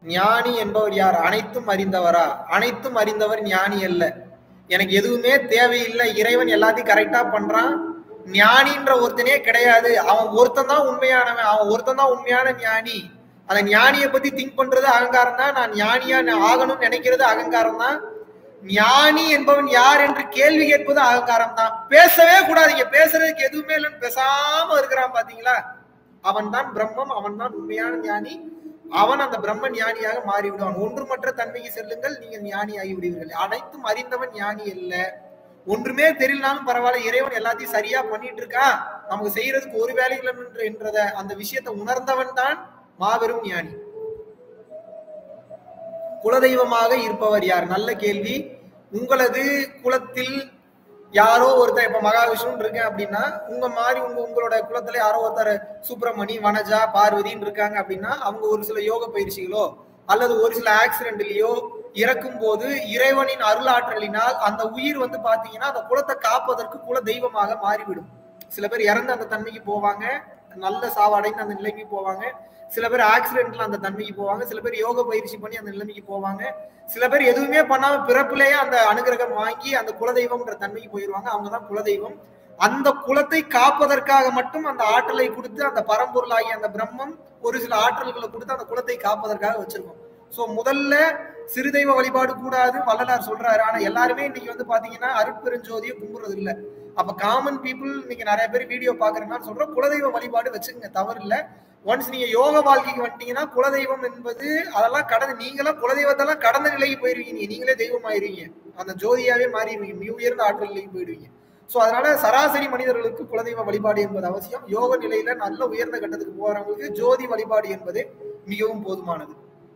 ஞானி என்பவர் யார் அனைத்தும் அறிந்தவரா அனைத்தும் அறிந்தவர் ஞானி அல்ல எனக்கு எதுவுமே தேவையில்லை இறைவன் எல்லாத்தையும் கரெக்டா பண்றான் ஞானின்ற ஒருத்தனே கிடையாது அவன் ஒருத்தன் தான் உண்மையானவன் அவன் ஒருத்தன் தான் உண்மையான ஞானி அந்த ஞானியை பத்தி திங்க் பண்றது அகங்காரம் தான் நான் ஞானியா நான் ஆகணும்னு நினைக்கிறது அகங்காரம் தான் ஞானி என்பவன் யார் என்று கேள்வி கேட்பது அகங்காரம் தான் பேசவே கூடாதீங்க பேசுறதுக்கு எதுவுமே இல்லைன்னு பேசாம இருக்கிறான் பாத்தீங்களா அவன் தான் பிரம்மம் அவன் தான் உண்மையான ஞானி அவன் அந்த பிரம்ம ஞானியாக மாறிவிடுவான் ஒன்றுமற்ற தன்மைக்கு செல்லுங்கள் நீங்கள் ஞானி ஆகி விடுவீர்கள் அனைத்தும் அறிந்தவன் ஞானி அல்ல ஒன்றுமே தெரியலனாலும் பரவாயில்ல இறைவன் எல்லாத்தையும் சரியா பண்ணிட்டு இருக்கான் நமக்கு செய்யறதுக்கு ஒரு வேலை இல்லை என்றத அந்த விஷயத்தை உணர்ந்தவன் தான் மாபெரும் ஞானி குலதெய்வமாக இருப்பவர் யார் நல்ல கேள்வி உங்களது குலத்தில் யாரோ ஒருத்தர் இப்ப மகாவிஷ்ணு இருக்கேன் அப்படின்னா உங்க மாதிரி உங்க உங்களோட குலத்துல யாரோ ஒருத்தர் சுப்பிரமணி வனஜா பார்வதின்னு இருக்காங்க அப்படின்னா அவங்க ஒரு சில யோக பயிற்சிகளோ அல்லது ஒரு சில ஆக்சிடென்ட்லயோ இறக்கும் போது இறைவனின் அருளாற்றலினால் அந்த உயிர் வந்து பாத்தீங்கன்னா அந்த குலத்தை காப்பதற்கு குல தெய்வமாக மாறிவிடும் சில பேர் இறந்து அந்த தன்மைக்கு போவாங்க நல்ல சாவாடைன்னு அந்த நிலைக்கு போவாங்க சில பேர் ஆக்சிடென்ட்ல அந்த தன்மைக்கு போவாங்க சில பேர் யோக பயிற்சி பண்ணி அந்த நிலைமைக்கு போவாங்க சில பேர் எதுவுமே பண்ணாம பிறப்பிலேயே அந்த அனுகிரகம் வாங்கி அந்த குலதெய்வம்ன்ற தன்மைக்கு போயிடுவாங்க அவங்கதான் குலதெய்வம் அந்த குலத்தை காப்பதற்காக மட்டும் அந்த ஆற்றலை கொடுத்து அந்த பரம்பொருளாகிய அந்த பிரம்மம் ஒரு சில ஆற்றல்களை கொடுத்து அந்த குலத்தை காப்பதற்காக வச்சிருக்கோம் சோ முதல்ல சிறுதெய்வ வழிபாடு கூடாது வள்ளலார் சொல்றாரு ஆனா எல்லாருமே இன்னைக்கு வந்து பாத்தீங்கன்னா அருட்பெருஞ்சோதியை கும்பிடுறது இல்ல அப்ப காமன் பீப்புள் இன்னைக்கு நிறைய பேர் வீடியோ பாக்குறேன்னா சொல்றோம் குலதெய்வ வழிபாடு வச்சுக்கோங்க தவறு இல்ல ஒன்ஸ் நீங்க யோக வாழ்க்கைக்கு வந்துட்டீங்கன்னா குலதெய்வம் என்பது அதெல்லாம் கடந்து நீங்களாம் குலதெய்வத்தெல்லாம் கடந்த நிலைக்கு போயிருவீங்க நீங்களே தெய்வம் ஆயிருவீங்க அந்த ஜோதியாவே மாறிடுவீங்க மிக உயர்ந்த ஆற்றல் நிலைக்கு போயிடுவீங்க சோ அதனால சராசரி மனிதர்களுக்கு குலதெய்வ வழிபாடு என்பது அவசியம் யோக நிலையில நல்ல உயர்ந்த கட்டத்துக்கு போறவங்களுக்கு ஜோதி வழிபாடு என்பது மிகவும் போதுமானது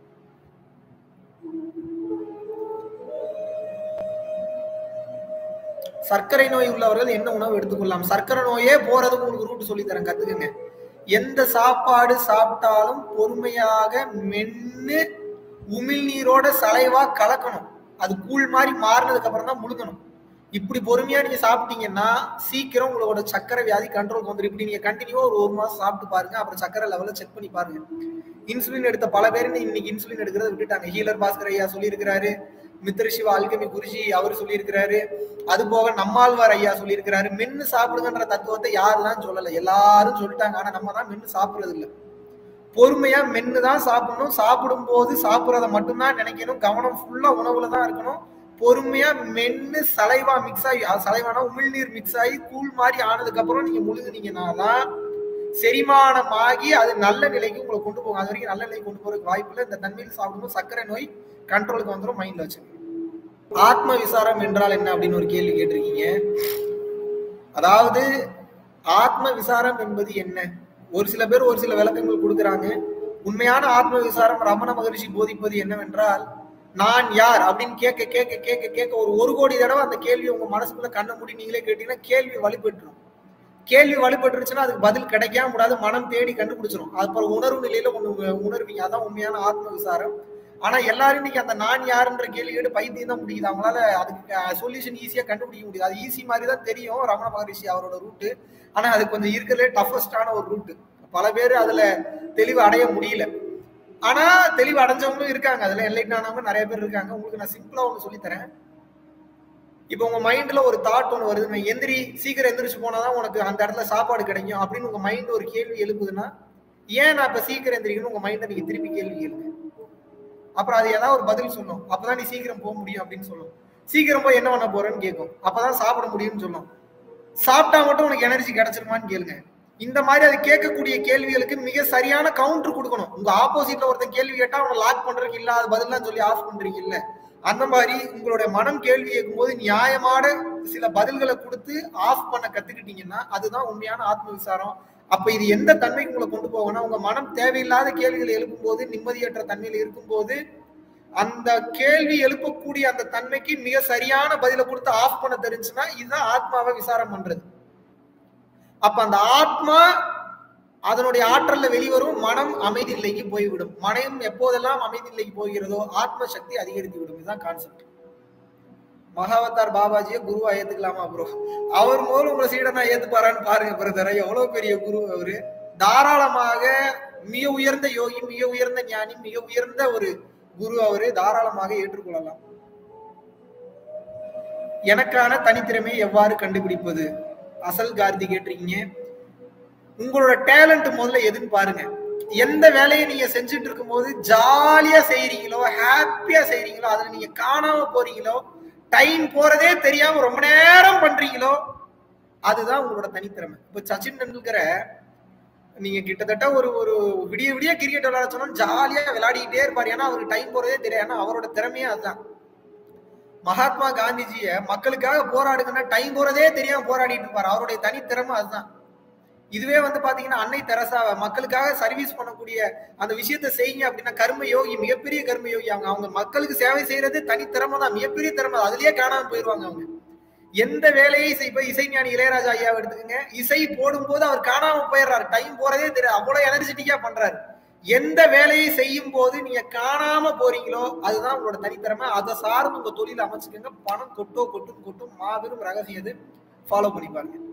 சர்க்கரை நோய் உள்ளவர்கள் என்ன உணவு எடுத்துக்கொள்ளலாம் சர்க்கரை நோயே போறதுக்கு உங்களுக்கு ரூட் சொல்லி தரேன் கத்துக்குங்க எந்த சாப்பாடு சாப்பிட்டாலும் பொறுமையாக மென்னு உமிழ்நீரோட சலைவா கலக்கணும் அது கூழ் மாதிரி மாறினதுக்கு அப்புறம் தான் முழுங்கணும் இப்படி பொறுமையா நீங்க சாப்பிட்டீங்கன்னா சீக்கிரம் உங்களோட சக்கரை வியாதி கண்ட்ரோல் வந்துடும் இப்படி நீங்க கண்டினியூவா ஒரு ஒரு மாசம் சாப்பிட்டு பாருங்க அப்புறம் சக்கரை லெவல செக் பண்ணி பாருங்க இன்சுலின் எடுத்த பல பேர் இன்னைக்கு இன்சுலின் எடுக்கிறத விட்டுட்டாங்க ஹீலர் பாஸ்கர் ஐயா சொல்லியிருக்கிறாரு மித்திர சிவ அல்கமி குருஜி அவர் சொல்லியிருக்கிறாரு அது போக நம்மாழ்வார் ஐயா சொல்லியிருக்கிறாரு மென்னு சாப்பிடுங்கன்ற தத்துவத்தை யாருதான் சொல்லல எல்லாரும் சொல்லிட்டாங்க ஆனா நம்ம தான் மென்னு சாப்பிடுறது இல்ல பொறுமையா மென்னு தான் சாப்பிடணும் சாப்பிடும் போது சாப்பிடுறத மட்டும்தான் நினைக்கணும் கவனம் ஃபுல்லா உணவுல தான் இருக்கணும் பொறுமையா மென்னு சலைவா மிக்ஸ் ஆகி சலைவானா உமிழ்நீர் மிக்ஸ் ஆகி கூழ் மாதிரி ஆனதுக்கு அப்புறம் நீங்க முழுங்குனீங்கன்னா தான் செரிமானம் ஆகி அது நல்ல நிலைக்கு உங்களை கொண்டு போகும் அது வரைக்கும் நல்ல நிலைக்கு கொண்டு போறதுக்கு வாய்ப்பு இல்லை இந்த தண்ணீர் சாப்பிடும்போது சர்க்கரை நோய் கண்ட்ரோலுக்கு வந்துடும் மைண்ட்ல வச்சுக்கணும் ஆத்ம விசாரம் என்றால் என்ன அப்படின்னு ஒரு கேள்வி கேட்டிருக்கீங்க அதாவது ஆத்ம விசாரம் என்பது என்ன ஒரு சில பேர் ஒரு சில விளக்கங்கள் கொடுக்குறாங்க உண்மையான ஆத்ம விசாரம் ரமண மகரிஷி போதிப்பது என்னவென்றால் நான் யார் அப்படின்னு கேட்க கேட்க கேட்க கேட்க ஒரு ஒரு கோடி தடவை அந்த கேள்வி உங்க மனசுக்குள்ள கண்ண மூடி நீங்களே கேட்டீங்கன்னா கேள்வி வலுப்பெற்றும் கேள்வி வலுப்பட்டுருச்சுன்னா அதுக்கு பதில் கிடைக்காம கூடாது மனம் தேடி கண்டுபிடிச்சிடும் அப்புறம் உணர்வு நிலையில ஒண்ணு உணர்வீங்க அதான் உண்மையான ஆத்ம விசாரம் ஆனா எல்லாரும் இன்னைக்கு அந்த நான் யாருன்ற கேள்வியோட பைத்தியம் தான் முடியுது அவங்களால அதுக்கு சொல்யூஷன் ஈஸியா கண்டுபிடிக்க முடியாது அது ஈஸி மாதிரி தான் தெரியும் ரமண மகரிஷி அவரோட ரூட்டு ஆனா அது கொஞ்சம் இருக்கிறதுலே டஃபஸ்டான ஒரு ரூட்டு பல பேர் அதுல தெளிவு அடைய முடியல ஆனா தெளிவு அடைஞ்சவங்களும் இருக்காங்க அதுல என்லைட் ஆனவங்க நிறைய பேர் இருக்காங்க உங்களுக்கு நான் சிம்பிளா ஒண்ணு சொல்லி தரேன் இப்போ உங்க மைண்ட்ல ஒரு தாட் ஒன்று வருது எந்திரி சீக்கிரம் எந்திரிச்சு போனாதான் உனக்கு அந்த இடத்துல சாப்பாடு கிடைக்கும் அப்படின்னு உங்க மைண்ட் ஒரு கேள்வி எழுப்புதுன்னா ஏன் நான் இப்ப சீக்கிரம் எந்திரிக்கணும் உங்க மைண்டை நீங்க திருப்பி கேள்வி கேளுங்க அப்புறம் அது ஏதாவது ஒரு பதில் சொல்லும் அப்பதான் நீ சீக்கிரம் போக முடியும் அப்படின்னு சொல்லும் சீக்கிரம் போய் என்ன பண்ண போறேன்னு கேட்கும் அப்பதான் சாப்பிட முடியும்னு சொல்லும் சாப்பிட்டா மட்டும் உனக்கு எனர்ஜி கிடைச்சிருமான்னு கேளுங்க இந்த மாதிரி அது கேட்கக்கூடிய கேள்விகளுக்கு மிக சரியான கவுண்டர் கொடுக்கணும் உங்க ஆப்போசிட்ல ஒருத்தன் கேள்வி கேட்டா அவனை லாக் பண்றதுக்கு இல்ல அது பதிலாம் சொல்லி ஆஃப் பண்றீங்க இல்ல அந்த மாதிரி உங்களுடைய மனம் கேள்வி கேட்கும்போது நியாயமான சில பதில்களை கொடுத்து ஆஃப் பண்ண கத்துக்கிட்டீங்கன்னா அதுதான் உண்மையான ஆத்ம விசாரம் அப்ப இது எந்த தன்மைக்கு உங்களை கொண்டு போகணும் உங்க மனம் தேவையில்லாத கேள்விகளை எழுப்பும் போது நிம்மதியற்ற தன்மையில் இருக்கும்போது அந்த கேள்வி எழுப்பக்கூடிய அந்த தன்மைக்கு மிக சரியான பதிலை கொடுத்து ஆஃப் பண்ண தெரிஞ்சுன்னா இதுதான் ஆத்மாவை விசாரம் பண்றது அப்ப அந்த ஆத்மா அதனுடைய ஆற்றல்ல வெளிவரும் மனம் அமைதி நிலைக்கு போய்விடும் மனம் எப்போதெல்லாம் அமைதி நிலைக்கு போகிறதோ ஆத்ம சக்தி அதிகரித்து விடும் இதுதான் கான்செப்ட் மகாவதார் பாபாஜியை குருவா ஏத்துக்கலாமா ப்ரோ அவர் முதல்ல உங்களை சீடனா ஏத்துப்பாரான்னு பாருங்க பிரதர் எவ்வளவு பெரிய குரு அவரு தாராளமாக மிக உயர்ந்த யோகி மிக உயர்ந்த ஞானி மிக உயர்ந்த ஒரு குரு அவரு தாராளமாக ஏற்றுக்கொள்ளலாம் எனக்கான தனித்திறமையை எவ்வாறு கண்டுபிடிப்பது அசல் கார்த்தி கேட்டிருக்கீங்க உங்களோட டேலண்ட் முதல்ல எதுன்னு பாருங்க எந்த வேலையை நீங்க செஞ்சுட்டு இருக்கும்போது ஜாலியா செய்யறீங்களோ ஹாப்பியா செய்யறீங்களோ அதுல நீங்க காணாம போறீங்களோ டைம் போறதே தெரியாம ரொம்ப நேரம் பண்றீங்களோ அதுதான் உங்களோட தனித்திறமை இப்ப சச்சின் டெண்டுல்கரை நீங்க கிட்டத்தட்ட ஒரு ஒரு விடிய விடிய கிரிக்கெட் விளையாட சொன்னா ஜாலியா விளையாடிக்கிட்டே இருப்பாரு ஏன்னா அவருக்கு டைம் போறதே தெரியாது ஏன்னா அவரோட திறமையே அதுதான் மகாத்மா காந்திஜிய மக்களுக்காக போராடுங்கன்னா டைம் போறதே தெரியாம போராடிட்டு இருப்பாரு அவருடைய தனித்திறமை அதுதான் இதுவே வந்து பாத்தீங்கன்னா அன்னை தெரசா மக்களுக்காக சர்வீஸ் பண்ணக்கூடிய அந்த விஷயத்த செய்யுங்க அப்படின்னா கர்ம யோகி மிகப்பெரிய கர்ம யோகி அவங்க அவங்க மக்களுக்கு சேவை செய்யறது தனித்திறமை தான் மிகப்பெரிய திறமை அதுலயே காணாம போயிருவாங்க அவங்க எந்த வேலையை இப்ப இசைஞானி இளையராஜா ஐயா எடுத்துக்கங்க இசை போடும்போது அவர் காணாம போயிடுறாரு டைம் போறதே தெரியாது அவ்வளவு எனர்ஜெட்டிக்கா பண்றாரு எந்த வேலையை செய்யும் போது நீங்க காணாம போறீங்களோ அதுதான் உங்களோட தனித்திறமை அதை சார்ந்து உங்க தொழில் அமைச்சுக்கோங்க பணம் கொட்டோ கொட்டும் கொட்டும் மாபெரும் ரகசியம் ஃபாலோ பண்ணி பாருங்க